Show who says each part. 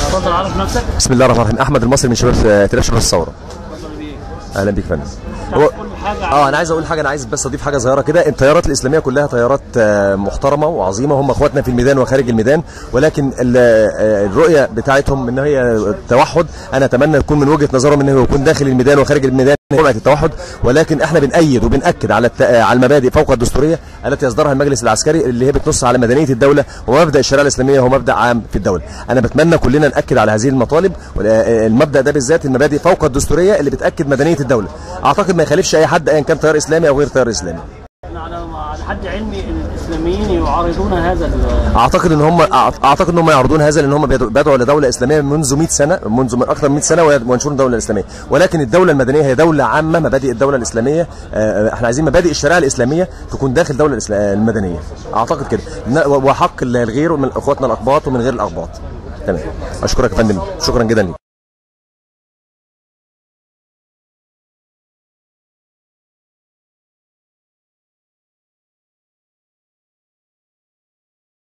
Speaker 1: اتفضل عرف نفسك
Speaker 2: بسم الله الرحمن الرحيم احمد المصري من شباب ائتلاف شباب الثوره
Speaker 1: اتفضل بيه
Speaker 2: اهلا بيك يا فندم
Speaker 1: تعال
Speaker 2: هو
Speaker 1: كل حاجه عن-
Speaker 2: اه انا عايز اقول حاجه انا عايز بس اضيف حاجه صغيره كده التيارات الاسلاميه كلها تيارات آه، محترمه وعظيمه هم اخواتنا في الميدان وخارج الميدان ولكن ال- آه، الرؤيه بتاعتهم ان هي التوحد انا اتمنى يكون من وجهه نظرهم ان هو يكون داخل الميدان وخارج الميدان جمعه التوحد ولكن احنا بنأيد وبنأكد على الت... على المبادئ فوق الدستوريه التي يصدرها المجلس العسكري اللي هي بتنص على مدنيه الدوله ومبدا الشريعه الاسلاميه هو مبدا عام في الدوله انا بتمنى كلنا نأكد على هذه المطالب والمبدا ده بالذات المبادئ فوق الدستوريه اللي بتأكد مدنيه الدوله اعتقد ما يخالفش اي حد ايا كان تيار اسلامي او غير تيار اسلامي
Speaker 1: احنا على على حد علمي ان الاسلاميين يعارضون هذا ال-
Speaker 2: اعتقد ان هم أعت- اعتقد ان هم يعرضون هذا لان هم بيدعوا بيدعوا لدوله اسلاميه منذ 100 سنه منذ من اكثر من 100 سنه وينشرون دوله اسلاميه ولكن الدوله المدنيه هي دوله عامه مبادئ الدوله الاسلاميه آه، احنا عايزين مبادئ الشريعه الاسلاميه تكون داخل الدوله الإسلا- المدنيه اعتقد كده ن- وحق الغير من اخواتنا الاقباط ومن غير الاقباط تمام اشكرك يا فندم شكرا جدا ليك